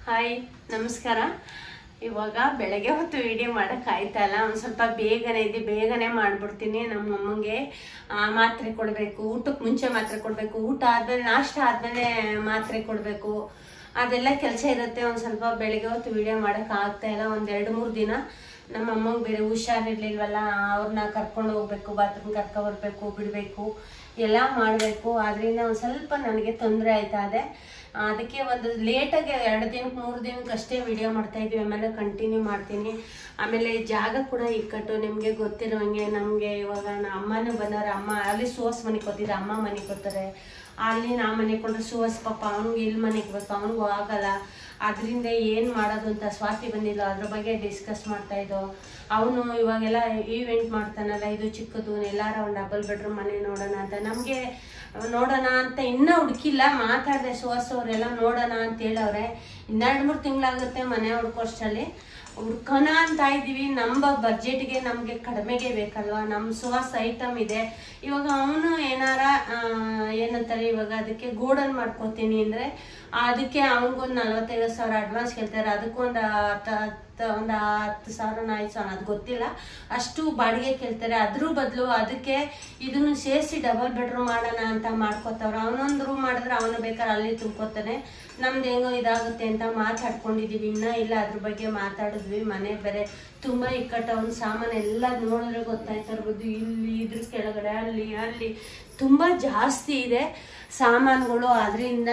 Hi ನಮಸ್ಕಾರ ಇವಾಗ ಬೆಳಗ್ಗೆ ಹೊತ್ತು ವಿಡಿಯೋ ಮಾಡೋಕೆ ಆಯ್ತಾ ಇಲ್ಲ ಒಂದು ಸ್ವಲ್ಪ ಬೇಗನೆ ಇದೆ ಬೇಗನೆ ಮಾಡ್ಬಿಡ್ತೀನಿ ನಮ್ಮ ಅಮ್ಮಂಗೆ ಆ, ಮಾತ್ರೆ ಕೊಡಬೇಕು ಊಟಕ್ಕೆ ಮುಂಚೆ ಮಾತ್ರೆ ಕೊಡಬೇಕು ಊಟ ಆದ್ಮೇಲೆ ನಾಷ್ಟ ಆದ್ಮೇಲೆ ಮಾತ್ರೆ ಕೊಡಬೇಕು ಅದೆಲ್ಲ ಕೆಲಸ ಇರುತ್ತೆ ಒಂದು ಸ್ವಲ್ಪ ಬೆಳಗ್ಗೆ ಹೊತ್ತು ವಿಡಿಯೋ ಮಾಡೋಕೆ ಆಗ್ತಾ ಇಲ್ಲ ಒಂದು ಎರಡು ಮೂರು ದಿನ ನಮ್ಮ ಅಮ್ಮಂಗೆ ಬೇರೆ ಹುಷಾರಿರ್ಲಿಲ್ವಲ್ಲ ಅವ್ರನ್ನ ಕರ್ಕೊಂಡು ಹೋಗ್ಬೇಕು ಬಾತ್ರೂಮ್ ಕರ್ಕೊಂಡು ಬರ್ಬೇಕು ಬಿಡಬೇಕು ಎಲ್ಲ ಮಾಡಬೇಕು ಅದರಿಂದ ಒಂದು ಸ್ವಲ್ಪ ನನಗೆ ತೊಂದರೆ ಆಯ್ತಾ ಇದೆ ಅದಕ್ಕೆ ಒಂದು ಲೇಟಾಗಿ ಎರಡು ದಿನಕ್ಕೆ ಮೂರು ದಿನಕ್ಕೆ ಅಷ್ಟೇ ವಿಡಿಯೋ ಮಾಡ್ತಾ ಇದ್ವಿ ಆಮೇಲೆ ಕಂಟಿನ್ಯೂ ಮಾಡ್ತೀನಿ ಆಮೇಲೆ ಜಾಗ ಕೂಡ ಇಕ್ಕಟ್ಟು ನಿಮಗೆ ಗೊತ್ತಿರೋಂಗೆ ನಮಗೆ ಇವಾಗ ನಮ್ಮ ಅಮ್ಮನೂ ಬಂದವ್ರೆ ಅಮ್ಮ ಅಲ್ಲಿ ಸೋಸ್ ಮನೆಗೆ ಕೊಟ್ಟಿದ್ರೆ ಅಮ್ಮ ಮನೆಗೆ ಕೊಡ್ತಾರೆ ಅಲ್ಲಿ ನಾ ಮನೆಗೆ ಕೊಟ್ಟರೆ ಸುವಸ್ ಪಾಪ ಅವ್ನಿಗೆ ಇಲ್ಲಿ ಮನೆಗೆ ಬೇಕು ಅವ್ನಿಗೂ ಆಗಲ್ಲ ಅದರಿಂದ ಏನು ಮಾಡೋದು ಅಂತ ಸ್ವಾತಿ ಬಂದಿಲ್ಲ ಅದ್ರ ಬಗ್ಗೆ ಡಿಸ್ಕಸ್ ಮಾಡ್ತಾ ಇದ್ದೋ ಅವನು ಇವಾಗೆಲ್ಲ ಈವೆಂಟ್ ಮಾಡ್ತಾನಲ್ಲ ಇದು ಚಿಕ್ಕದು ಎಲ್ಲಾರ ಒಂದು ಡಬಲ್ ಬೆಡ್ರೂಮ್ ಮನೆ ನೋಡೋಣ ಅಂತ ನಮಗೆ ನೋಡೋಣ ಅಂತ ಇನ್ನೂ ಹುಡುಕಿಲ್ಲ ಮಾತಾಡಿದೆ ಸುಹಾಸ್ ಅವರೆಲ್ಲ ನೋಡೋಣ ಅಂತ ಹೇಳವ್ರೆ ಇನ್ನೆರಡು ಮೂರು ತಿಂಗಳಾಗುತ್ತೆ ಮನೆ ಹುಡ್ಕೋಷ್ಟರಲ್ಲಿ ಹುಡ್ಕೋಣ ಅಂತ ಇದ್ದೀವಿ ನಮ್ಮ ಬಜೆಟ್ಗೆ ನಮಗೆ ಕಡಿಮೆಗೆ ಬೇಕಲ್ವಾ ನಮ್ಮ ಸುವಾಸ್ ಐಟಮ್ ಇದೆ ಇವಾಗ ಅವನು ಏನಾರ ಆ, ಏನಂತಾರೆ ಇವಾಗ ಅದಕ್ಕೆ ಗೋಡನ್ ಮಾಡ್ಕೋತೀನಿ ಅಂದರೆ ಅದಕ್ಕೆ ಅವನಿಗೊಂದು ನಲ್ವತ್ತೈವತ್ತು ಸಾವಿರ ಅಡ್ವಾನ್ಸ್ ಕೇಳ್ತಾರೆ ಅದಕ್ಕೊಂದು ಹತ್ತು ಒಂದು ಹತ್ತು ಸಾವಿರ ಐದು ಸಾವಿರ ಅದು ಗೊತ್ತಿಲ್ಲ ಅಷ್ಟು ಬಾಡಿಗೆ ಕೇಳ್ತಾರೆ ಅದ್ರ ಬದಲು ಅದಕ್ಕೆ ಇದನ್ನು ಸೇರಿಸಿ ಡಬಲ್ ಬೆಡ್ರೂಮ್ ಮಾಡೋಣ ಅಂತ ಮಾಡ್ಕೋತಾವ್ರು ಅವನೊಂದು ರೂಮ್ ಮಾಡಿದ್ರೆ ಅವನು ಬೇಕಾದ್ರೆ ಅಲ್ಲಿ ತುಂಬ್ಕೋತಾನೆ ನಮ್ದು ಹೆಂಗೋ ಇದಾಗುತ್ತೆ ಅಂತ ಮಾತಾಡ್ಕೊಂಡಿದೀವಿ ಇನ್ನ ಇಲ್ಲ ಅದ್ರ ಬಗ್ಗೆ ಮಾತಾಡಿದ್ವಿ ಮನೆ ಬೇರೆ ತುಂಬಾ ಇಕ್ಕಟ್ಟು ಅವ್ನ ಸಾಮಾನು ಎಲ್ಲ ನೋಡಿದ್ರೆ ಗೊತ್ತಾಯ್ತಾ ಇರ್ಬೋದು ಇಲ್ಲಿ ಇದ್ರ ಕೆಳಗಡೆ ಅಲ್ಲಿ ಅಲ್ಲಿ ತುಂಬಾ ಜಾಸ್ತಿ ಇದೆ ಸಾಮಾನುಗಳು ಅದರಿಂದ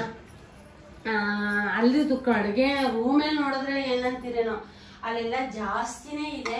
ಅಲ್ಲಿದು ಅಡುಗೆ ರೂಮಲ್ಲಿ ನೋಡಿದ್ರೆ ಏನಂತೀರೇನೋ ಅಲ್ಲೆಲ್ಲ ಜಾಸ್ತಿನೇ ಇದೆ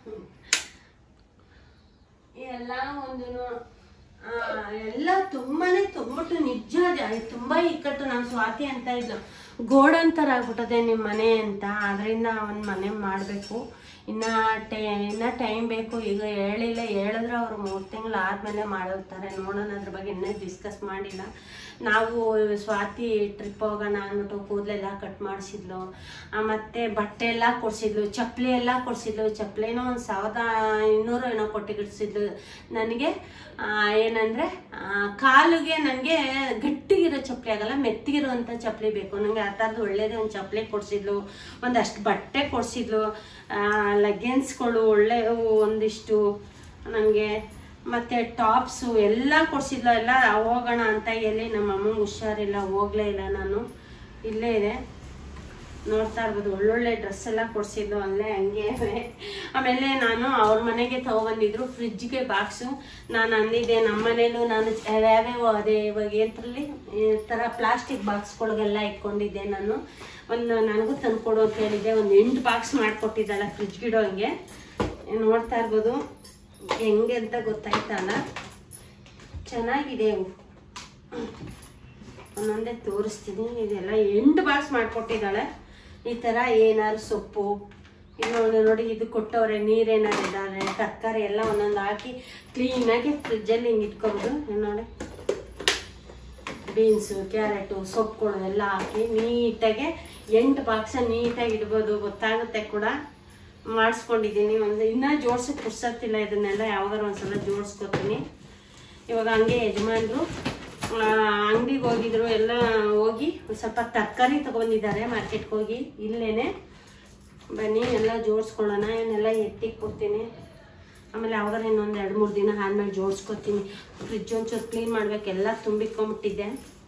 ಎಲ್ಲ ಒಂದು ಎಲ್ಲ ತುಂಬಾನೇ ತುಂಬಿಟ್ಟು ನಿಜ ಜ- ತುಂಬಾ ಇಕ್ಕಟ್ಟು ನಮ್ಮ ಸ್ವಾತಿ ಅಂತ ಇದ್ಲು ಗೋಡನ್ ಥರ ಆಗ್ಬಿಟ್ಟದೆ ನಿಮ್ಮ ಮನೆ ಅಂತ ಅದರಿಂದ ಒಂದು ಮನೆ ಮಾಡಬೇಕು ಇನ್ನ ಟೈ ಇನ್ನ ಟೈಮ್ ಬೇಕು ಈಗ ಹೇಳಿಲ್ಲ ಹೇಳಿದ್ರೆ ಅವ್ರು ಮೂರು ತಿಂಗಳು ಆದಮೇಲೆ ಮಾಡಿರ್ತಾರೆ ನೋಡೋಣ ಅದ್ರ ಬಗ್ಗೆ ಇನ್ನೂ ಡಿಸ್ಕಸ್ ಮಾಡಿಲ್ಲ ನಾವು ಸ್ವಾತಿ ಟ್ರಿಪ್ ಹೋಗೋಣ ಅಂದ್ಬಿಟ್ಟು ಕೂದಲೆಲ್ಲ ಕಟ್ ಮಾಡಿಸಿದ್ಲು ಮತ್ತು ಬಟ್ಟೆ ಎಲ್ಲ ಕೊಡಿಸಿದ್ಲು ಚಪ್ಪಲಿ ಎಲ್ಲ ಕೊಡಿಸಿದ್ಲು ಚಪ್ಪಲಿನೂ ಒಂದು ಸಾವಿರದ ಇನ್ನೂರು ಏನೋ ಕೊಟ್ಟಿಗಿಡ್ಸಿದ್ಲು ನನಗೆ ಆ, ಏನಂದ್ರೆ ಆ, ಕಾಲಿಗೆ ನನಗೆ ಗಟ್ಟಿಗಿರೋ ಚಪ್ಪಲಿ ಆಗಲ್ಲ ಮೆತ್ತಿಗಿರುವಂಥ ಚಪ್ಪಲಿ ಬೇಕು ನನಗೆ ಆ ಥರದ್ದು ಒಳ್ಳೇದೇ ಒಂದು ಚಪ್ಪಲಿ ಕೊಡಿಸಿದ್ಲು ಒಂದಷ್ಟು ಬಟ್ಟೆ ಕೊಡಿಸಿದ್ಲು ಲೆಗ್ಗಿನ್ಸ್ಗಳು ಒಳ್ಳೆ ಒಂದಿಷ್ಟು ನನಗೆ ಮತ್ತೆ ಟಾಪ್ಸು ಎಲ್ಲ ಕೊಡಿಸಿದ್ಲು ಎಲ್ಲ ಹೋಗೋಣ ಅಂತ ಎಲ್ಲಿ ನಮ್ಮ ಅಮ್ಮಂಗೆ ಹುಷಾರಿಲ್ಲ ಹೋಗ್ಲೇ ಇಲ್ಲ ನಾನು ಇಲ್ಲೇ ಇದೆ ನೋಡ್ತಾ ಇರ್ಬೋದು ಒಳ್ಳೊಳ್ಳೆ ಡ್ರೆಸ್ ಎಲ್ಲ ಕೊಡಿಸಿದ್ಲು ಅಲ್ಲೇ ಹಂಗೆ ಆಮೇಲೆ ನಾನು ಅವ್ರ ಮನೆಗೆ ತಗೊಬಂದಿದ್ರು ಫ್ರಿಜ್ಗೆ ಬಾಕ್ಸು ನಾನು ಅಂದಿದ್ದೆ ನಮ್ಮ ಮನೇಲೂ ನಾನು ಯಾವ್ಯಾವ ಅದೇ ಇವಾಗ ಏನ್ರಲ್ಲಿ ಈ ಥರ ಪ್ಲಾಸ್ಟಿಕ್ ಬಾಕ್ಸ್ಗಳಿಗೆಲ್ಲ ಇಟ್ಕೊಂಡಿದ್ದೆ ನಾನು ಒಂದು ನನಗೂ ತಂದ್ಕೊಡು ಅಂತ ಹೇಳಿದ್ದೆ ಒಂದು ಎಂಟು ಬಾಕ್ಸ್ ಮಾಡಿಕೊಟ್ಟಿದ್ದಾಳೆ ಫ್ರಿಜ್ಗಿಡೋ ಹಂಗೆ ನೋಡ್ತಾ ಇರ್ಬೋದು ಹೆಂಗೆ ಅಂತ ಗೊತ್ತಾಯ್ತಲ್ಲ ಚೆನ್ನಾಗಿದೆ ಇವು ಒಂದೊಂದೇ ತೋರಿಸ್ತೀನಿ ಇದೆಲ್ಲ ಎಂಟು ಬಾಕ್ಸ್ ಮಾಡಿಕೊಟ್ಟಿದ್ದಾಳೆ ಈ ಥರ ಏನಾದ್ರು ಸೊಪ್ಪು ಇನ್ನೊಂದು ನೋಡಿ ಇದು ಕೊಟ್ಟವ್ರೆ ನೀರೇನಾದ್ರು ಇದ್ದಾವೆ ತರಕಾರಿ ಎಲ್ಲ ಒಂದೊಂದು ಹಾಕಿ ಕ್ಲೀನಾಗಿ ಫ್ರಿಜ್ಜಲ್ಲಿ ಹಿಂಗೆ ಇಟ್ಕೊಬೋದು ಇದ್ ನೋಡಿ ಬೀನ್ಸು ಕ್ಯಾರೆಟು ಸೊಪ್ಪುಗಳು ಎಲ್ಲ ಹಾಕಿ ನೀಟಾಗಿ ಎಂಟು ಬಾಕ್ಸ ನೀಟಾಗಿ ಇಡ್ಬೋದು ಗೊತ್ತಾಗುತ್ತೆ ಕೂಡ ಮಾಡಿಸ್ಕೊಂಡಿದ್ದೀನಿ ಒಂದು ಇನ್ನೂ ಜೋಡ್ಸಕ್ಕೆ ಪುರ್ಸತ್ತಿಲ್ಲ ಇದನ್ನೆಲ್ಲ ಯಾವಾಗಾರು ಒಂದ್ಸಲ ಜೋಡಿಸ್ಕೊತೀನಿ ಇವಾಗ ಹಂಗೆ ಯಜಮಾನ್ರು ಅಂಗಡಿಗೆ ಹೋಗಿದ್ರು ಎಲ್ಲ ಹೋಗಿ ಒಂದ್ ಸ್ವಲ್ಪ ತರಕಾರಿ ತಗೊಂಡಿದ್ದಾರೆ ಮಾರ್ಕೆಟ್ಗೆ ಹೋಗಿ ಇಲ್ಲೇನೆ ಬನ್ನಿ ಎಲ್ಲ ಜೋಡಿಸ್ಕೊಳ್ಳೋಣ ಇವನ್ನೆಲ್ಲ ಎತ್ತಿಗೆ ಕೊಡ್ತೀನಿ ಆಮೇಲೆ ಯಾವಾಗಾರ ಇನ್ನೊಂದು ಎರಡು ಮೂರು ದಿನ ಆದ್ಮೇಲೆ ಜೋಡಿಸ್ಕೊತೀನಿ ಫ್ರಿಜ್ ಒಂಚೂರು ಕ್ಲೀನ್ ಮಾಡ್ಬೇಕು ಎಲ್ಲ ತುಂಬಿಕೊಂಬಿಟ್ಟಿದ್ದೆ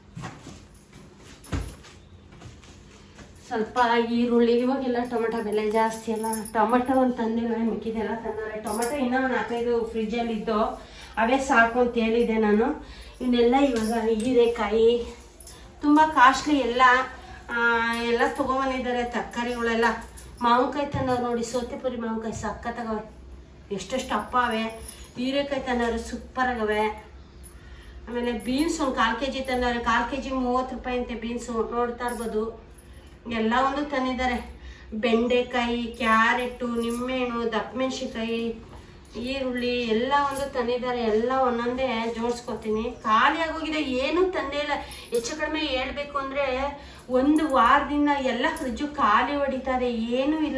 ಸ್ವಲ್ಪ ಈರುಳ್ಳಿ ಇವಾಗೆಲ್ಲ ಟೊಮೆಟೊ ಬೆಲೆ ಜಾಸ್ತಿ ಅಲ್ಲ ಟೊಮೆಟೊ ಒಂದು ತಂದಿಲ್ಲ ಮಿಕ್ಕಿದೆಲ್ಲ ತಂದವ್ರೆ ಟೊಮೆಟೊ ಇನ್ನೂ ಒಂದು ನಾಲ್ಕೈದು ಫ್ರಿಜ್ಜಲ್ಲಿ ಇದ್ದೋ ಅವೇ ಸಾಕು ಅಂತ ಹೇಳಿದೆ ನಾನು ಇವನ್ನೆಲ್ಲ ಇವಾಗ ಹೀರೆಕಾಯಿ ತುಂಬ ಕಾಸ್ಟ್ಲಿ ಎಲ್ಲ ಆ, ಎಲ್ಲ ತೊಗೊಬಂದಿದ್ದಾರೆ ತರಕಾರಿಗಳೆಲ್ಲ ಮಾವಿನಕಾಯಿ ತಂದವ್ರು ನೋಡಿ ಸೋತೆಪುರಿ ಮಾವಿನಕಾಯಿ ಸಕ್ಕತ್ತಾಗವೆ ಎಷ್ಟೆಷ್ಟು ಅಪ್ಪ ಅವೆ ಹೀರೆಕಾಯಿ ತಂದವ್ರೆ ಸೂಪರ್ ಆಗವೆ ಆಮೇಲೆ ಬೀನ್ಸ್ ಒಂದು ಕಾಲು ಕೆ ಜಿ ತಂದವ್ರೆ ಕಾಲು ಕೆ ಜಿ ಮೂವತ್ತು ರೂಪಾಯಿ ಅಂತೆ ಬೀನ್ಸು ನೋಡ್ತಾ ಇರ್ಬೋದು ಎಲ್ಲ ಒಂದು ತಂದಿದ್ದಾರೆ ಬೆಂಡೆಕಾಯಿ ಕ್ಯಾರೆಟು ನಿಂಬೆಹಣ್ಣು ದಪ್ಪ ಮೆಣಸಿನ್ಕಾಯಿ ಈರುಳ್ಳಿ ಎಲ್ಲ ಒಂದು ತಂದಿದ್ದಾರೆ ಎಲ್ಲ ಒಂದೊಂದೇ ಜೋಡಿಸ್ಕೊತೀನಿ ಖಾಲಿ ಆಗೋಗಿದೆ ಏನೂ ತಂದೇ ಇಲ್ಲ ಹೆಚ್ಚು ಕಡಿಮೆ ಹೇಳ್ಬೇಕು ಅಂದರೆ ಒಂದು ವಾರದಿಂದ ಎಲ್ಲ ಫ್ರಿಜ್ಜು ಖಾಲಿ ಹೊಡಿತಾರೆ ಏನೂ ಇಲ್ಲ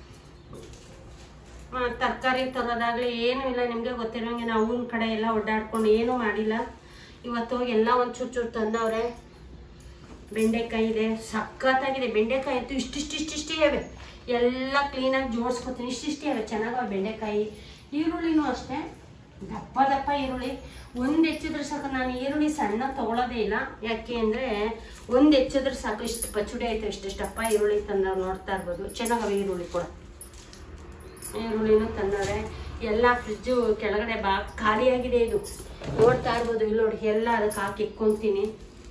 ತರಕಾರಿ ತರೋದಾಗ್ಲಿ ಏನೂ ಇಲ್ಲ ನಿಮಗೆ ಗೊತ್ತಿರೋಂಗೆ ನಾವು ಊರಿನ ಕಡೆ ಎಲ್ಲ ಓಡಾಡ್ಕೊಂಡು ಏನೂ ಮಾಡಿಲ್ಲ ಇವತ್ತು ಹೋಗಿ ಎಲ್ಲ ಒಂದು ಚೂರು ಚೂರು ತಂದವ್ರೆ ಬೆಂಡೆಕಾಯಿ ಇದೆ ಸಖತ್ತಾಗಿದೆ ಬೆಂಡೆಕಾಯಿ ಅಂತೂ ಇಷ್ಟಿಷ್ಟಿಷ್ಟಿಷ್ಟೇ ಇವೆ ಎಲ್ಲ ಕ್ಲೀನಾಗಿ ಜೋಡಿಸ್ಕೊತೀನಿ ಇಷ್ಟಿಷ್ಟೇ ಇವೆ ಚೆನ್ನಾಗವೆ ಬೆಂಡೆಕಾಯಿ ಈರುಳ್ಳಿನೂ ಅಷ್ಟೇ ದಪ್ಪ ದಪ್ಪ ಈರುಳ್ಳಿ ಒಂದು ಹೆಚ್ಚಿದ್ರೆ ಸಾಕು ನಾನು ಈರುಳ್ಳಿ ಸಣ್ಣ ತಗೊಳ್ಳೋದೇ ಇಲ್ಲ ಯಾಕೆ ಅಂದರೆ ಒಂದು ಹೆಚ್ಚಿದ್ರೆ ಸಾಕು ಇಷ್ಟು ಪಚುಡಿ ಆಯ್ತು ಇಷ್ಟಿಷ್ಟಪ್ಪ ಈರುಳ್ಳಿ ತಂದವ್ರು ನೋಡ್ತಾ ಇರ್ಬೋದು ಚೆನ್ನಾಗವೆ ಈರುಳ್ಳಿ ಕೂಡ ಈರುಳ್ಳಿನೂ ತಂದವ್ರೆ ಎಲ್ಲ ಫ್ರಿಜ್ಜು ಕೆಳಗಡೆ ಬಾ ಖಾಲಿಯಾಗಿದೆ ಇದು ನೋಡ್ತಾ ಇರ್ಬೋದು ಇಲ್ಲಿ ನೋಡಿ ಎಲ್ಲ ಅದಕ್ಕೆ ಹಾಕಿ ಇಕ್ಕೊಂತೀನಿ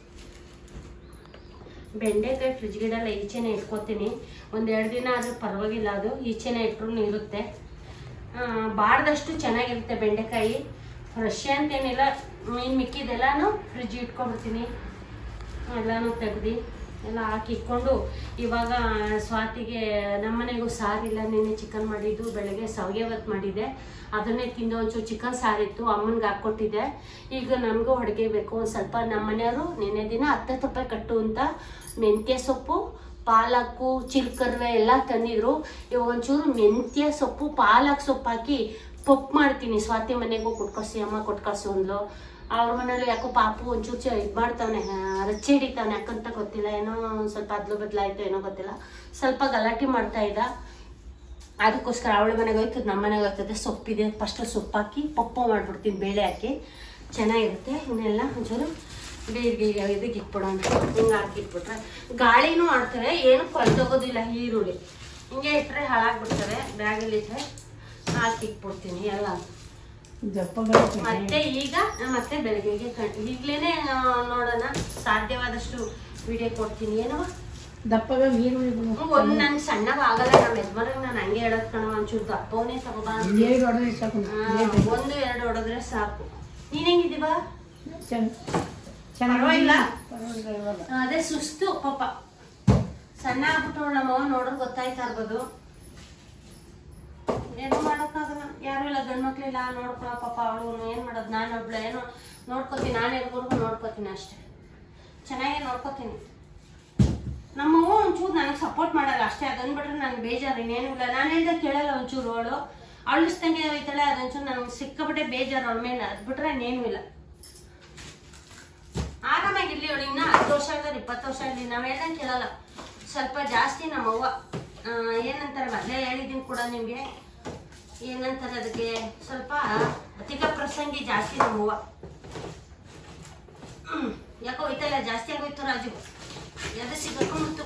ಬೆಂಡೆಕಾಯಿ ಫ್ರಿಜ್ ಗಿಡಲ್ಲ ಈಚೆನೆ ಇಟ್ಕೊತೀನಿ ಒಂದೆರಡು ದಿನ ಆದರೂ ಪರವಾಗಿಲ್ಲ ಅದು ಈಚೆನೆ ಇಟ್ರು ಇರುತ್ತೆ ಬಾಡ್ದಷ್ಟು ಚೆನ್ನಾಗಿರುತ್ತೆ ಬೆಂಡೆಕಾಯಿ ಫ್ರೆಶ್ ಅಂತೇನಿಲ್ಲ ಮೀನು ಮಿಕ್ಕಿದೆಲ್ಲನೂ ಫ್ರಿಜ್ ಇಟ್ಕೊಂಡ್ಬಿಡ್ತೀನಿ ಎಲ್ಲನೂ ತೆಗ್ದು ಎಲ್ಲ ಹಾಕಿ ಇಟ್ಕೊಂಡು ಇವಾಗ ಸ್ವಾತಿಗೆ ನಮ್ಮನೆಗೂ ಸಾರಿಲ್ಲ ನಿನ್ನೆ ಚಿಕನ್ ಮಾಡಿದ್ದು ಬೆಳಗ್ಗೆ ಸಾವಿಗೆ ಹೊತ್ತು ಮಾಡಿದ್ದೆ ಅದನ್ನೇ ತಿಂದು ಒಂಚೂರು ಚಿಕನ್ ಸಾರಿತ್ತು ಅಮ್ಮನಿಗೆ ಹಾಕ್ಕೊಟ್ಟಿದ್ದೆ ಈಗ ನಮಗೂ ಅಡುಗೆ ಬೇಕು ಒಂದು ಸ್ವಲ್ಪ ನಮ್ಮ ಮನೆಯವರು ನಿನ್ನೆ ದಿನ ಹತ್ತತ್ತು ರೂಪಾಯಿ ಕಟ್ಟು ಅಂತ ಮೆಂತ್ಯ ಸೊಪ್ಪು ಪಾಲಕ್ಕು ಚಿಲ್ಕರ್ವೆ ಎಲ್ಲ ತಂದಿದ್ರು ಇವಾಗ ಒಂಚೂರು ಮೆಂತ್ಯ ಸೊಪ್ಪು ಪಾಲಕ್ ಸೊಪ್ಪು ಹಾಕಿ ಪಪ್ಪು ಮಾಡ್ತೀನಿ ಸ್ವಾತಿ ಮನೆಗೂ ಕೊಟ್ಕಳ್ಸಿ ಅಮ್ಮ ಕೊಟ್ಕಳ್ಸು ಅಂದ್ಲು ಅವ್ರ ಮನೇಲಿ ಯಾಕೋ ಪಾಪು ಒಂಚೂರು ಚ ಇದು ಮಾಡ್ತಾವನೆ ರಚ್ಚೆ ಹಿಡಿತಾವನೆ ಯಾಕಂತ ಗೊತ್ತಿಲ್ಲ ಏನೋ ಒಂದ್ ಸ್ವಲ್ಪ ಅದ್ಲು ಬದಲಾಯ್ತು ಏನೋ ಗೊತ್ತಿಲ್ಲ ಸ್ವಲ್ಪ ಗಲಾಟೆ ಮಾಡ್ತಾ ಇದ್ದ ಅದಕ್ಕೋಸ್ಕರ ಅವಳ ಮನೆಗೆ ಹೋಯ್ತದೆ ನಮ್ಮ ಮನೆಗೆ ಹೋಯ್ತದೆ ಸೊಪ್ಪಿದೆ ಫಸ್ಟ್ ಸೊಪ್ಪು ಹಾಕಿ ಪಪ್ಪು ಮಾಡ್ಬಿಡ್ತೀನಿ ಬೇಳೆ ಹಾಕಿ ಚೆನ್ನಾಗಿರುತ್ತೆ ಇವನ್ನೆಲ್ಲ ಒಂಚೂರು ಬೇರೆ ಇದಕ್ಕೆ ಇಟ್ಬಿಡೋಣ ಹಿಂಗೆ ಹಾಕಿಟ್ಬಿಟ್ರೆ ಗಾಳಿನೂ ಆಡ್ತವೆ ಏನು ಕೊಳ್ತೋಗೋದಿಲ್ಲ ಈರುಳ್ಳಿ ಹಿಂಗೆ ಇಟ್ಟರೆ ಹಾಳಾಗ್ಬಿಡ್ತವೆ ಬ್ಯಾಗಲ್ಲಿ ಇಟ್ಟರೆ ಹಾಕಿ ಇಟ್ಬಿಡ್ತೀನಿ ಎಲ್ಲ ಮತ್ತೆ ಈಗ ಮತ್ತೆ ಬೆಳಗ್ಗೆಗೆ ಕಣ್ ಈಗ್ಲೇನೆ ಆ, ನೋಡೋಣ ಸಾಧ್ಯವಾದಷ್ಟು ವಿಡಿಯೋ ಕೊಡ್ತೀನಿ ಏನವ ದಪ್ಪಗ ಈರುಳ್ಳಿ ಒಂದ್ ನನ್ ಸಣ್ಣಗ ಆಗಲ್ಲ ನಮ್ಮ ಯಜಮಾನ್ರಿಗೆ ನಾನು ಹಂಗೆ ಹೇಳೋದ್ ಕಣ ಒಂಚೂರು ದಪ್ಪವನೇ ತಗೋಬಾ ಅಂತ. ಏಳು ಹೊಡೆದ್ರೆ ಸಾಕು ಆ, ಒಂದು ಎರಡು ಹೊಡೆದ್ರೆ ಸಾಕು ನೀನ್ ಹೆಂಗಿದೀವ ಚೆನ್ನ- ಪರವಾಗಿಲ್ಲ? ಪರವಾಗಿಲ್ಲ ಇವಾಗ. ಅದೇ ಸುಸ್ತು ಪಾಪ ಸಣ್ಣ ಆಗ್ಬಿಟ್ಟವಳು ನಮ್ಮ ಅವ್ವ ನೋಡೋದು ಗೊತ್ತಾಯ್ತಾ ಇರ್ಬೋದು ಏನು ಮಾಡೋಕ್ಕಾಗಲ್ಲ ಯಾರು ಇಲ್ಲ ಗಂಡು ಮಕ್ಳಿಲ್ಲ ನೋಡ್ಕೊಳ ಪಾಪ ಅವಳು ಏನ್ ಮಾಡೋದು ನಾನು ಒಬ್ಳು ಏನೋ ನೋಡ್ಕೋತೀನಿ ನಾನು ಎಲ್ವರೆಗೂ ನೋಡ್ಕೋತೀನಿ ಅಷ್ಟೇ ಚೆನ್ನಾಗಿ ನೋಡ್ಕೋತೀನಿ ನಮ್ಮವ್ವ ಒಂಚೂರು ನನಗೆ ಸಪೋರ್ಟ್ ಮಾಡಲ್ಲ ಅಷ್ಟೇ ಅದನ್ನ ಬಿಟ್ರೆ ನನಗೆ ಬೇಜಾರು ಇನ್ನೇನು ಇಲ್ಲ ನಾನು ಹೇಳ್ದೆ ಕೇಳಲ್ಲ ಒಂಚೂರು ಅವಳು ಅವಳು ಇಷ್ಟಂಗೆ ಹೋಯ್ತಾಳೆ ಅದೊಂಚೂರು ನನಗೆ ಸಿಕ್ಕಾಬಿಟ್ಟೆ ಬೇಜಾರು ಅವಳ ಮೇಲೆ ಅದು ಬಿಟ್ರೆ ಇನ್ನೇನು ಇಲ್ಲ ಆರಾಮಾಗಿರ್ಲಿ ಅವಳು ಇನ್ನ ಹತ್ತು ವರ್ಷ ಆಗಿದ್ರೆ ಇಪ್ಪತ್ತು ವರ್ಷ ಆಗಲಿ ನಾವು ಹೇಳ್ದಂಗೆ ಕೇಳಲ್ಲ ಸ್ವಲ್ಪ ಜಾಸ್ತಿ ನಮ್ಮವ್ವ ಆ, ಏನಂತಾರೆ ಮೊದಲೇ ಹೇಳಿದ್ದೀನಿ ಕೂಡ ನಿಮಗೆ ಏನಂತಾರೆ ಅದಕ್ಕೆ ಸ್ವಲ್ಪ ಅಧಿಕ ಪ್ರಸಂಗಿ ಜಾಸ್ತಿ ನಮ್ಮವ್ವ ಹ್ಮ್. ಯಾಕೋ ಹೋಯ್ತಲ್ಲ ಜಾಸ್ತಿ ಆಗೋಯ್ತು ರಾಜು ಎದೆ ಸಿಗಕೊಂಡ್ಬಿಡ್ತು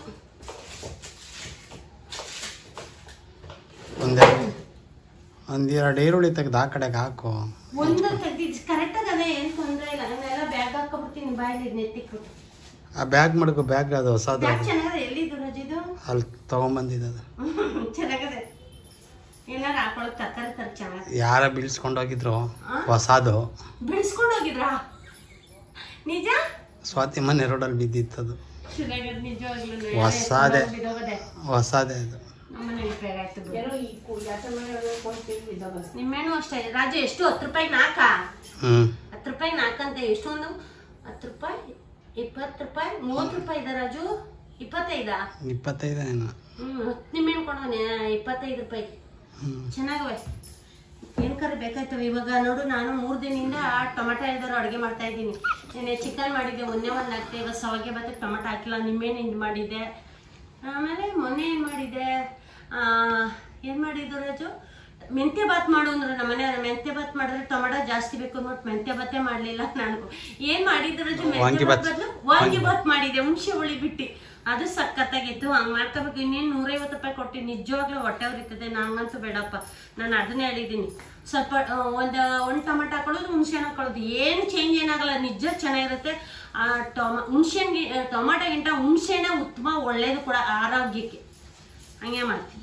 ಒಂದೆರಡು ಒಂದೆರಡು ಈರುಳ್ಳಿ ತೆಗೆದು ಆ ಕಡೆಗೆ ಹಾಕು ಒಂದು ತೆಗ್ದಿದ್ದು ಕರೆಕ್ಟಾಗಿ ಅದೇ ಏನು ತೊಂದರೆ ಇಲ್ಲ ನಾನೆಲ್ಲ ಬ್ಯಾಗ್ ಹಾಕೊಬಿಡ್ತೀನಿ ಬಾಯಲ್ಲಿ ನೆತ್ತಿಕ್ಬಿಟ್ಟು ಆ ಬ್ಯಾಗ್ ಮಡ್ಕೊ ಬ್ಯಾಗ್ ಅದು ಹೊಸದು ಬ್ಯಾಗ್ ಚೆನ್ನಾಗದೆ ಎಲ್ಲಿದ್ದು ರಾಜಿದು ಅಲ್ಲಿ ತೊಗೊಂಬಂದಿದ್ದು ಅದು ಚೆನ್ನಾಗದೆ ಏನಾರು ಹಾಕೊಳಕ್ ತರಕಾರಿ ತರ ಚೆನ್ನಾಗಿ ಯಾರ ಬೀಳ್ಸ್ಕೊಂಡು ಹೋಗಿದ್ರು ಆ? ಹೊಸದು ಬಿಡಿಸ್ಕೊಂಡು ಹೋಗಿದ್ರಾ ನಿಜ ಸ್ವಾತಿ ಮನೆ ರೋಡಲ್ಲಿ ಬಿದ್ದಿತ್ತದು ಚೆನ್ನಾಗದ್ ನಿಜವಾಗ್ಲೂ ಹೊಸಾದೆ. ಬಿದೋಗದೆ ಹೊಸದೇ ಅದು ನಮ್ಮನೆ ರಿಪೇರ್ ಆಯ್ತು ಬಿಡು. ಏನೋ ಈ ಕು- ಯಾಕೆ ಮಾಡೋದು ಕೊಡ್ತೀವಿ ಇದಾಗ. ನಿಮ್ಮೇನು ಅಷ್ಟೇ ರಾಜು ಎಷ್ಟು ಹತ್ತು ರೂಪಾಯಿ ನಾಲ್ಕಾ ಹ್ಞೂ ಹತ್ತು ರೂಪಾಯಿ ನಾಲ್ಕಂತೆ ಎಷ್ಟೊಂದು ಹತ್ತು ರೂಪಾಯಿ ಇಪ್ಪತ್ತು ರೂಪಾಯಿ ಮೂವತ್ತು ರೂಪಾಯಿ ಇದೆ ರಾಜು ಇಪ್ಪತ್ತೈದಾ ಇಪ್ಪತ್ತೈದು ಏನೋ ಹ್ಮ್ ಹತ್ತು ನಿಮ್ಮೇನು ಕೊಡೋನೆ ಇಪ್ಪತ್ತೈದು ರೂಪಾಯಿ ಹ್ಞೂ ಚೆನ್ನಾಗವೆ ಏನ್ ಕರಿ ಬೇಕಾಯ್ತವೆ ಇವಾಗ ನೋಡು ನಾನು ಮೂರು ದಿನದಿಂದ ಟೊಮೆಟೊ ಇಲ್ದಾರ ಅಡುಗೆ ಮಾಡ್ತಾ ಇದ್ದೀನಿ ನೆನೆ ಚಿಕನ್ ಮಾಡಿದ್ದೆ ಒಂದೇ ಒಂದು ಹಾಕ್ತೆ ಇವಾಗ ಸವಾಗೆ ಬತ್ತೆ ಟೊಮೆಟೊ ಹಾಕಿಲ್ಲ ನಿಂಬೆಹಣ್ಣು ಹಿಂಡಿ ಮಾಡಿದ್ದೆ ಆಮೇಲೆ ಮೊನ್ನೆ ಏನು ಮಾಡಿದ್ದೆ ಆ, ಏನ್ ಮಾಡಿದ್ದು ರಾಜು ಮೆಂತ್ಯ ಬಾತ್ ಮಾಡು ಅಂದ್ರೆ ನಮ್ಮ ಮನೆಯವ್ರು ಮೆಂತ್ಯ ಬಾತ್ ಮಾಡಿದ್ರೆ ಟೊಮೆಟೊ ಜಾಸ್ತಿ ಬೇಕು ಅಂದ್ಬಿಟ್ಟು ಮೆಂತ್ಯ ಬಾತೆ ಮಾಡಲಿಲ್ಲ ನಾನು ಏನ್ ಮಾಡಿದ್ದು ರಾಜು ಮೆಂತ್ಯ ವಾಂಗಿ ಬಾತ್ ಬಾತ್. ಬದಲು ವಾಂಗಿ ಬಾತ್ ಮಾಡಿದೆ ಹುಣಸೆ ಹುಳಿ ಬಿಟ್ಟು ಅದು ಸಖತ್ತಾಗಿತ್ತು ಹಂಗ್ ಮಾಡ್ಕೋಬೇಕು ಇನ್ನೇನು ನೂರೈವತ್ತು ರೂಪಾಯಿ ಕೊಟ್ಟು ನಿಜವಾಗ್ಲೂ ಹೊಟ್ಟೆ ಉರಿತದೆ ನಂಗಂತೂ ಬೇಡಪ್ಪ ನಾನು ಅದನ್ನೇ ಹೇಳಿದ್ದೀನಿ ಸ್ವಲ್ಪ ಆ, ಒಂದು ಒಂದು ಟೊಮೆಟೊ ಹಾಕೊಳ್ಳೋದು ಹುಣಸೆ ಹಣ್ಣು ಹಾಕೊಳ್ಳೋದು ಏನು ಚೇಂಜ್ ಏನಾಗಲ್ಲ ನಿಜ ಚೆನ್ನಾಗಿರುತ್ತೆ ಆ ಟೊಮ ಹುಣಸೆಣ್ಗಿ ಟೊಮೆಟೊಗಿಂತ ಹುಣಸೆಹಣ್ಣೆ ಉತ್ತಮ ಒಳ್ಳೇದು ಕೂಡ ಆರೋಗ್ಯಕ್ಕೆ ಹಂಗೆ ಮಾಡ್ತೀನಿ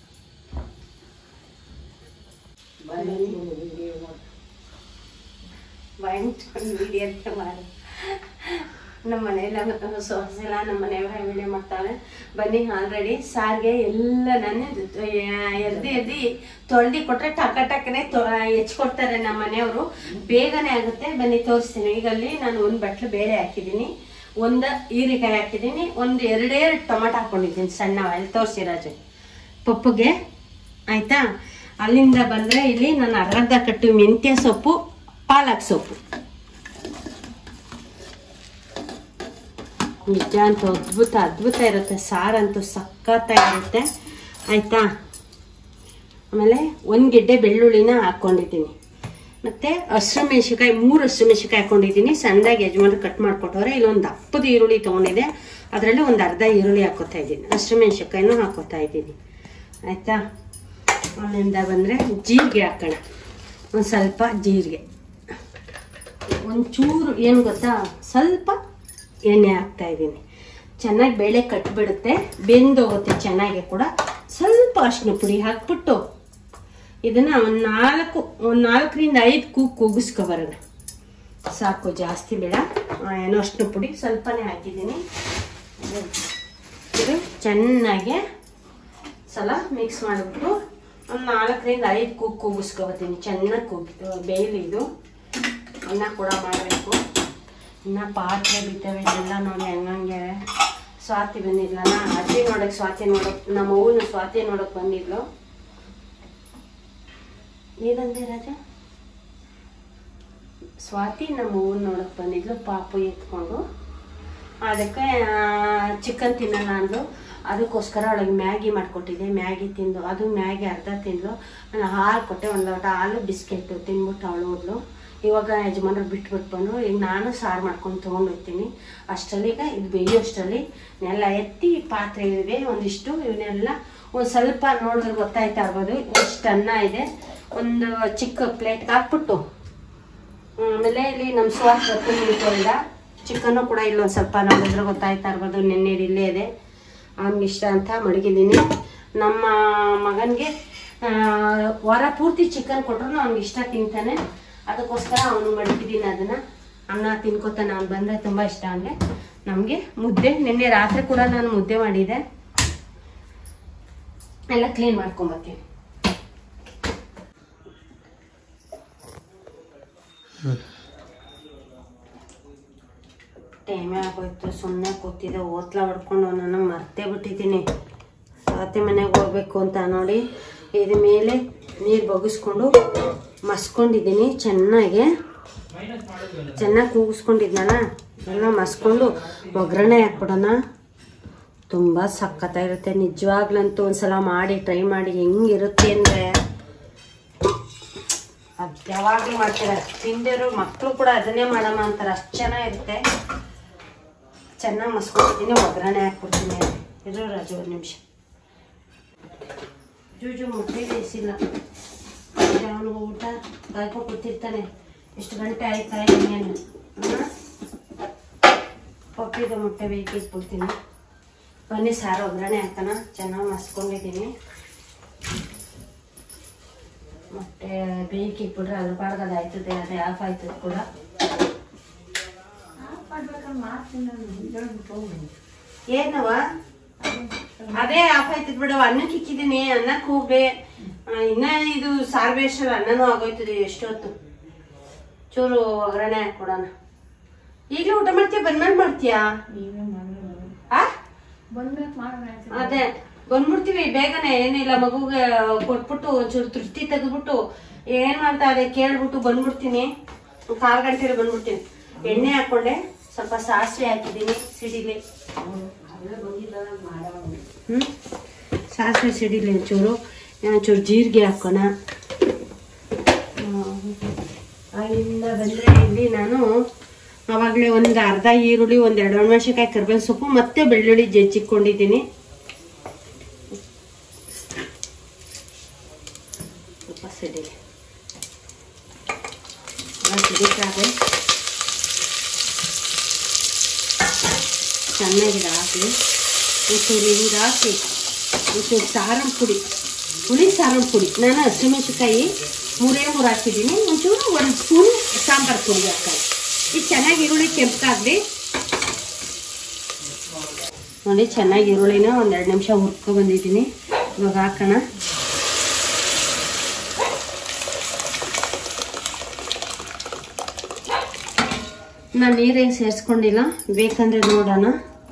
ವಿಡಿಯೋ ಅಂತ ಮಾಡಿ ನಮ್ಮ ಮನೆಯೆಲ್ಲ ಸೋಸೆಲ್ಲ ನಮ್ಮ ಮನೆಯವ್ರ ವಿಡಿಯೋ ಮಾಡ್ತಾಳೆ ಬನ್ನಿ ಆಲ್ರೆಡಿ ಸಾರಿಗೆ ಎಲ್ಲ ನಾನು ಎರ್ದಿ ಎರ್ದಿ ತೊಳ್ದು ಕೊಟ್ರೆ ಟಕ ಟಕ್ಕನೆ ಹೆಚ್ಕೊಡ್ತಾರೆ ನಮ್ಮ ಮನೆಯವರು ಬೇಗನೆ ಆಗುತ್ತೆ ಬನ್ನಿ ತೋರಿಸ್ತೀನಿ ಈಗ ಅಲ್ಲಿ ನಾನು ಒಂದು ಬಟ್ಲು ಬೇಳೆ ಹಾಕಿದ್ದೀನಿ ಒಂದು ಹೀರೆಕಾಯಿ ಹಾಕಿದ್ದೀನಿ ಒಂದು ಎರಡೇ ಟೊಮೆಟೊ ಹಾಕೊಂಡಿದ್ದೀನಿ ಸಣ್ಣ ಅಲ್ಲಿ ತೋರಿಸಿ ರಾಜು ಪಪ್ಪುಗೆ ಆಯ್ತಾ ಅಲ್ಲಿಂದ ಬಂದರೆ ಇಲ್ಲಿ ನಾನು ಅರ್ಧ ಕಟ್ಟು ಮೆಂತ್ಯ ಸೊಪ್ಪು ಪಾಲಕ್ ಸೊಪ್ಪು ನಿಜ ಅಂತೂ ಅದ್ಭುತ ಅದ್ಭುತ ಇರುತ್ತೆ ಸಾರಂತೂ ಸಖತ್ತಾಗಿರುತ್ತೆ ಆಯಿತಾ ಆಮೇಲೆ ಒಂದು ಗೆಡ್ಡೆ ಬೆಳ್ಳುಳ್ಳಿನ ಹಾಕ್ಕೊಂಡಿದ್ದೀನಿ ಮತ್ತು ಹಸಿರು ಮೆಣಸಿನ್ಕಾಯಿ ಮೂರು ಹಸಿರು ಮೆಣಸಿನ್ಕಾಯಿ ಹಾಕ್ಕೊಂಡಿದ್ದೀನಿ ಸಣ್ಣದಾಗಿ ಯಜಮಾನ್ರು ಕಟ್ ಮಾಡಿಕೊಟ್ಟವ್ರೆ ಇಲ್ಲೊಂದು ದಪ್ಪದ ಈರುಳ್ಳಿ ತೊಗೊಂಡಿದ್ದೆ ಅದರಲ್ಲಿ ಒಂದು ಅರ್ಧ ಈರುಳ್ಳಿ ಹಾಕೋತಾ ಇದ್ದೀನಿ ಹಸಿರು ಮೆಣಸಿನ್ಕಾಯಿನೂ ಹಾಕೋತಾ ಇದ್ದೀನಿ ಆಯಿತಾ ಅಲ್ಲಿಂದ ಬಂದರೆ ಜೀರಿಗೆ ಹಾಕೋಣ ಒಂದು ಸ್ವಲ್ಪ ಜೀರಿಗೆ ಒಂಚೂರು ಏನು ಗೊತ್ತಾ ಸ್ವಲ್ಪ ಎಣ್ಣೆ ಹಾಕ್ತಾ ಇದ್ದೀನಿ ಚೆನ್ನಾಗಿ ಬೇಳೆ ಕಟ್ಬಿಡುತ್ತೆ ಬೆಂದೋಗುತ್ತೆ ಚೆನ್ನಾಗಿ ಕೂಡ ಸ್ವಲ್ಪ ಅರ್ಶಿನ ಪುಡಿ ಹಾಕ್ಬಿಟ್ಟು ಇದನ್ನ ಒಂದು ನಾಲ್ಕು ಒಂದು ನಾಲ್ಕರಿಂದ ಐದು ಕೂಗ್ ಕೂಗಿಸ್ಕೊಬರೋಣ ಸಾಕು ಜಾಸ್ತಿ ಬೇಡ ಆ, ಏನೋ ಅರ್ಶಿನ ಪುಡಿ ಸ್ವಲ್ಪನೇ ಹಾಕಿದ್ದೀನಿ ಇದು ಚೆನ್ನಾಗಿ ಸಲ ಮಿಕ್ಸ್ ಮಾಡಿಬಿಟ್ಟು ಒಂದು ನಾಲ್ಕರಿಂದ ಐದು ಕೂಗ್ ಕೂಗಿಸ್ಕೊಬತ್ತೀನಿ ಚೆನ್ನಾಗಿ ಕೂಗಿ ಬೇಯಲಿ ಇದು ಅನ್ನ ಕೂಡ ಮಾಡಬೇಕು ಇನ್ನು ಪಾತ್ರೆ ಬಿತ್ತವೆ ಇದೆಲ್ಲ ನೋಡಿ ಹಂಗಂಗೆ ಸ್ವಾತಿ ಬಂದಿದ್ಲನ ಅಜ್ಜಿ ನೋಡಕ್ ಸ್ವಾತಿ ನೋಡಕ್ ನಮ್ಮ ಅವ್ವನು ಸ್ವಾತಿ ನೋಡಕ್ ಬಂದಿದ್ಲು ಏನಂದೆ ರಾಜ ಸ್ವಾತಿ ನಮ್ಮ ಅವ್ವನ್ ನೋಡಕ್ ಬಂದಿದ್ಲು ಪಾಪು ಎತ್ಕೊಂಡು ಅದಕ್ಕೆ ಚಿಕನ್ ತಿನ್ನಲ್ಲ ಅಂದ್ಲು ಅದಕ್ಕೋಸ್ಕರ ಅವಳಿಗೆ ಮ್ಯಾಗಿ ಮಾಡಿಕೊಟ್ಟಿದ್ದೆ ಮ್ಯಾಗಿ ತಿಂದು ಅದು ಮ್ಯಾಗಿ ಅರ್ಧ ತಿಂದ್ಲು ನಾನು ಹಾಲು ಕೊಟ್ಟೆ ಒಂದು ಲೋಟ ಹಾಲು ಬಿಸ್ಕೆಟು ತಿಂದ್ಬಿಟ್ಟು ಅವಳು ಹೋದ್ಲು ಇವಾಗ ಯಜಮಾನರು ಬಿಟ್ಬಿಟ್ಟು ಬಂದರು ಈಗ ನಾನು ಸಾರು ಮಾಡ್ಕೊಂಡು ತೊಗೊಂಡು ಹೋಗ್ತೀನಿ ಅಷ್ಟರಲ್ಲಿ ಈಗ ಇದು ಬೇಯೋಷ್ಟರಲ್ಲಿ ನೆಲ್ಲ ಎತ್ತಿ ಪಾತ್ರೆ ಇವೆ ಒಂದಿಷ್ಟು ಇವನ್ನೆಲ್ಲ ಒಂದು ಸ್ವಲ್ಪ ನೋಡಿದ್ರೆ ಗೊತ್ತಾಯ್ತಾ ಇರ್ಬೋದು ಇಷ್ಟು ಅನ್ನ ಇದೆ ಒಂದು ಚಿಕ್ಕ ಪ್ಲೇಟ್ಗೆ ಹಾಕ್ಬಿಟ್ಟು ಆಮೇಲೆ ಇಲ್ಲಿ ನಮ್ಮ ಸುವಾಸ ತೊಗೊಂಡ ಚಿಕನ್ನು ಕೂಡ ಇಲ್ಲೊಂದು ಸ್ವಲ್ಪ ನೋಡಿದ್ರೆ ಗೊತ್ತಾಯ್ತಾ ಇರ್ಬೋದು ನಿನ್ನೆ ಇಲ್ಲೇ ಇದೆ ಅವ್ನಿಗೆ ಇಷ್ಟ ಅಂತ ಮಡಗಿದ್ದೀನಿ ನಮ್ಮ ಮಗನಿಗೆ ವಾರ ಪೂರ್ತಿ ಚಿಕನ್ ಕೊಟ್ರು ಅವ್ನಿಗೆ ಇಷ್ಟ ತಿಂತಾನೆ ಅದಕ್ಕೋಸ್ಕರ ಅವನು ಮಡಗಿದ್ದೀನಿ ಅದನ್ನ ಅನ್ನ ತಿನ್ಕೋತಾನೆ ಅವ್ನು ಬಂದರೆ ತುಂಬ ಇಷ್ಟ ಅವನಿಗೆ ನಮಗೆ ಮುದ್ದೆ ನಿನ್ನೆ ರಾತ್ರಿ ಕೂಡ ನಾನು ಮುದ್ದೆ ಮಾಡಿದೆ ಎಲ್ಲ ಕ್ಲೀನ್ ಮಾಡ್ಕೊಂಬರ್ತೀನಿ ಟೈಮೇ ಆಗೋಯ್ತು ಸುಮ್ಮನೆ ಕೂತಿದ್ದೆ ಓತ್ಲ ಹೊಡ್ಕೊಂಡು ನಾನು ಮರ್ತೇ ಬಿಟ್ಟಿದ್ದೀನಿ ಅತ್ತೆ ಮನೆಗೆ ಹೋಗ್ಬೇಕು ಅಂತ ನೋಡಿ ಇದ್ರ ಮೇಲೆ ನೀರು ಬಗ್ಗಿಸ್ಕೊಂಡು ಮಸ್ಕೊಂಡಿದ್ದೀನಿ ಚೆನ್ನಾಗಿ ಚೆನ್ನಾಗಿ ಕೂಗಿಸ್ಕೊಂಡಿದ್ನಲ್ಲ ಎಲ್ಲ ಮಸ್ಕೊಂಡು ಒಗ್ಗರಣೆ ಹಾಕ್ಬಿಡೋಣ ತುಂಬ ಸಖತ್ತಾಗಿರುತ್ತೆ ನಿಜವಾಗ್ಲಂತೂ ಒಂದ್ಸಲ ಮಾಡಿ ಟ್ರೈ ಮಾಡಿ ಹೆಂಗಿರುತ್ತೆ ಅಂದರೆ ಅದು ಯಾವಾಗಲೂ ಮಾಡ್ತಾರೆ ತಿಂದಿರೋ ಮಕ್ಕಳು ಕೂಡ ಅದನ್ನೇ ಮಾಡಮ್ಮ ಅಂತಾರೆ ಅಷ್ಟು ಚೆನ್ನಾಗಿರುತ್ತೆ ಚೆನ್ನಾಗಿ ಮಸ್ಕೊಳ್ತೀನಿ ಒಗ್ಗರಣೆ ಹಾಕ್ಬಿಡ್ತೀನಿ ಇರೋ ರಾಜು ಒಂದು ನಿಮಿಷ ಜೂಜು ಮುಟ್ಟೆ ಬೇಯಿಸಿಲ್ಲ ಅವನು ಊಟ ಕಾಯ್ಕೊಂಡು ಕೂತಿರ್ತಾನೆ ಎಷ್ಟು ಗಂಟೆ ಆಯ್ತಾ ಇನ್ನೇನು ಪಪ್ಪಿದ ಮುಟ್ಟೆ ಬೇಯಿಸ್ಬಿಡ್ತೀನಿ ಬನ್ನಿ ಸಾರು ಒಗ್ಗರಣೆ ಹಾಕೋಣ ಚೆನ್ನಾಗಿ ಮಸ್ಕೊಂಡಿದ್ದೀನಿ ಮತ್ತೆ ಬೇಯಿಗೆ ಇಟ್ಬಿಟ್ರೆ ಅದ್ರ ಪಾಡ್ಗೆ ಅದು ಆಯ್ತದೆ ಅದೇ ಆಫ್ ಆಯ್ತದೆ ಕೂಡ ಏನವ ಅದೇ ಆಫ್ ಆಯ್ತದ ಬಿಡು ಅನ್ನಕ್ಕೆ ಇಕ್ಕಿದ್ದೀನಿ ಅನ್ನಕ್ಕೆ ಹೋಗ್ಬೆ ಆ, ಇನ್ನ ಇದು ಸಾರು ಬೇಯಿಸಲ್ಲ ಅನ್ನನೂ ಆಗೋಯ್ತದೆ ಎಷ್ಟೊತ್ತು ಚೂರು ಒಗ್ಗರಣೆ ಹಾಕ್ಕೊಡೋಣ ಈಗಲೂ ಊಟ ಮಾಡ್ತೀಯ ಬಂದ್ಮೇಲೆ ಮಾಡ್ತೀಯಾ ಆ ಬಂದ್ಬೇಕು ಮಾಡೋಣ ಅದೇ ಬಂದ್ಬಿಡ್ತೀವಿ ಬೇಗನೆ ಏನಿಲ್ಲ ಮಗುಗೆ ಕೊಟ್ಬಿಟ್ಟು ಒಂಚೂರು ತೃಪ್ತಿ ತೆಗೆದ್ಬಿಟ್ಟು ಏನ್ ಮಾಡ್ತಾ ಅದೇ ಕೇಳ್ಬಿಟ್ಟು ಬಂದ್ಬಿಡ್ತೀನಿ ಕಾಲ್ ಗಂಟೆಲಿ ಬಂದ್ಬಿಡ್ತೀನಿ ಎಣ್ಣೆ ಹಾಕೊಂಡೆ ಸ್ವಲ್ಪ ಸಾಸಿವೆ ಹಾಕಿದ್ದೀನಿ ಸಿಡಿಲಿ ಹ್ಮ್ ಸಾಸಿವೆ ಸಿಡಿಲಿ ಒಂಚೂರು ಒಂಚೂರು ಜೀರಿಗೆ ಹಾಕೋಣ ಅಲ್ಲಿಂದ ಬಂದ್ರೆ ಇಲ್ಲಿ ನಾನು ಅವಾಗಲೇ ಒಂದು ಅರ್ಧ ಈರುಳ್ಳಿ ಒಂದು ಎರಡು ಒಣಮೆಣಸಿನ್ಕಾಯಿ ಕರ್ಬೇವಿನ ಸೊಪ್ಪು ಮತ್ತೆ ಬೆಳ್ಳುಳ್ಳಿ ಜಜ್ಜಿಕೊಂಡಿದ್ದೀನಿ ಸ್ವಲ್ಪ ಸಿಡಿಲಿ ಸಿಡಿಕಾದೆ ಚೆನ್ನಾಗಿದೆ ಹಾಕಿ ಒಂಚೂರು ಹಿಂಗೆ ಹಾಕಿ ಒಂಚೂರು ಸಾರಂ ಪುಡಿ ಹುಳಿ ಸಾರಂ ಪುಡಿ ನಾನು ಹಸಿಮೆಣಸಿನ್ಕಾಯಿ ಮೂರೇ ಮೂರು ಹಾಕಿದ್ದೀನಿ ಒಂಚೂರು ಒಂದು ಸ್ಪೂನ್ ಸಾಂಬಾರು ಪುಡಿ ಹಾಕೋದು ಇದು ಚೆನ್ನಾಗಿ ಈರುಳ್ಳಿ ಕೆಂಪಾಗಲಿ ನೋಡಿ ಚೆನ್ನಾಗಿ ಈರುಳ್ಳಿನ ಒಂದು ಎರಡು ನಿಮಿಷ ಹುರ್ಕೊ ಬಂದಿದ್ದೀನಿ ಇವಾಗ ಹಾಕೋಣ ನಾನು ನೀರೇನು ಸೇರಿಸ್ಕೊಂಡಿಲ್ಲ ಬೇಕಂದ್ರೆ ನೋಡೋಣ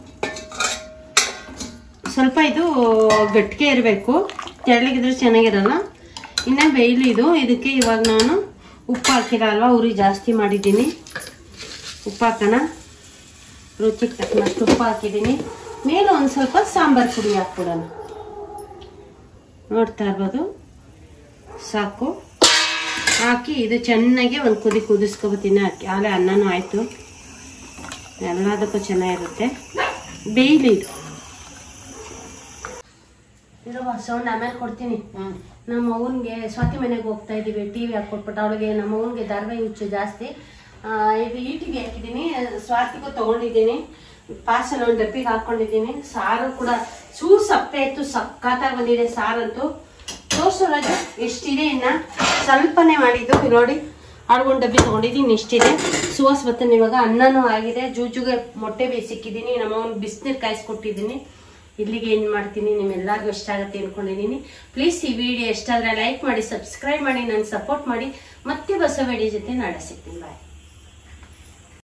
ಸ್ವಲ್ಪ ಇದು ಗಟ್ಟಿಗೆ ಇರಬೇಕು ತೆಳ್ಳಗಿದ್ರೆ ಚೆನ್ನಾಗಿರಲ್ಲ ಇನ್ನು ಬೇಯ್ಲಿ ಇದು ಇದಕ್ಕೆ ಇವಾಗ ನಾನು ಉಪ್ಪು ಹಾಕಿಲ್ಲ ಅಲ್ವಾ ಉರಿ ಜಾಸ್ತಿ ಮಾಡಿದ್ದೀನಿ ಉಪ್ಪು ಹಾಕೋಣ ರುಚಿಗೆ ತಕ್ಕನಷ್ಟು ತುಪ್ಪ ಹಾಕಿದ್ದೀನಿ ಮೇಲೆ ಒಂದು ಸ್ವಲ್ಪ ಸಾಂಬಾರು ಪುಡಿ ಹಾಕ್ಬಿಡೋಣ ನೋಡ್ತಾ ಇರ್ಬೋದು ಸಾಕು ಹಾಕಿ ಇದು ಚೆನ್ನಾಗಿ ಒಂದು ಕುದಿ ಕುದಿಸ್ಕೊಬತ್ತೀನಿ ಹಾಕಿ ಆಲೆ ಅನ್ನನೂ ಆಯಿತು ಎಲ್ಲದಕ್ಕೂ ಚೆನ್ನಾಗಿರುತ್ತೆ ಬೇಯ್ಲಿ ಇದು ಇರುವ ಸೌಂಡ್ ಆಮೇಲೆ ಕೊಡ್ತೀನಿ ನಮ್ಮ ಅವ್ವನ್ಗೆ ಸ್ವಾತಿ ಮನೆಗೆ ಹೋಗ್ತಾ ಇದ್ದೀವಿ ಟಿ ವಿ ಹಾಕ್ಕೊಟ್ಬಿಟ್ಟು ಅವಳಿಗೆ ನಮ್ಮ ಅವ್ವನ್ಗೆ ಧಾರಾವಾಹಿ ಹುಚ್ಚು ಜಾಸ್ತಿ ಆ, ಇದು ಈಟಿಗೆ ಹಾಕಿದ್ದೀನಿ ಸ್ವಾತಿಗೂ ತೊಗೊಂಡಿದ್ದೀನಿ ಪಾರ್ಸಲ್ ಒಂದು ಡಬ್ಬಿಗೆ ಹಾಕ್ಕೊಂಡಿದ್ದೀನಿ ಸಾರು ಕೂಡ ಚೂರು ಸಪ್ಪೆ ಇತ್ತು ಸಕ್ಕತ್ತಾಗಿ ಬಂದಿದೆ ಸಾರಂತೂ ತೋರ್ಸು ರಾಜು ಎಷ್ಟಿದೆ ಇನ್ನ ಸ್ವಲ್ಪನೇ ಮಾಡಿದ್ದು ಇಲ್ಲಿ ನೋಡಿ ಆಡ್ಗೊಂಡು ಡಬ್ಬಿ ತೊಗೊಂಡಿದ್ದೀನಿ ಇಷ್ಟಿದೆ ಸುವಾಸ್ ಬತ್ತನ್ ಇವಾಗ ಅನ್ನನೂ ಆಗಿದೆ ಜೂಜುಗೆ ಮೊಟ್ಟೆ ಬೇಯಿಸಿಕ್ಕಿದ್ದೀನಿ ನಮ್ಮವನ್ ಬಿಸಿನೀರು ಕಾಯಿಸ್ಕೊಟ್ಟಿದ್ದೀನಿ ಇಲ್ಲಿಗೆ ಏನು ಮಾಡ್ತೀನಿ ನಿಮ್ಮೆಲ್ಲರಿಗೂ ಇಷ್ಟ ಆಗುತ್ತೆ ಅಂದ್ಕೊಂಡಿದ್ದೀನಿ ಪ್ಲೀಸ್ ಈ ವಿಡಿಯೋ ಇಷ್ಟ ಆದರೆ ಲೈಕ್ ಮಾಡಿ ಸಬ್ಸ್ಕ್ರೈಬ್ ಮಾಡಿ ನನಗೆ ಸಪೋರ್ಟ್ ಮಾಡಿ ಮತ್ತೆ ಹೊಸ ವಿಡಿಯೋ ಜೊತೆ ನಾಳೆ ಸಿಗ್ತೀನಿ ಬಾಯ್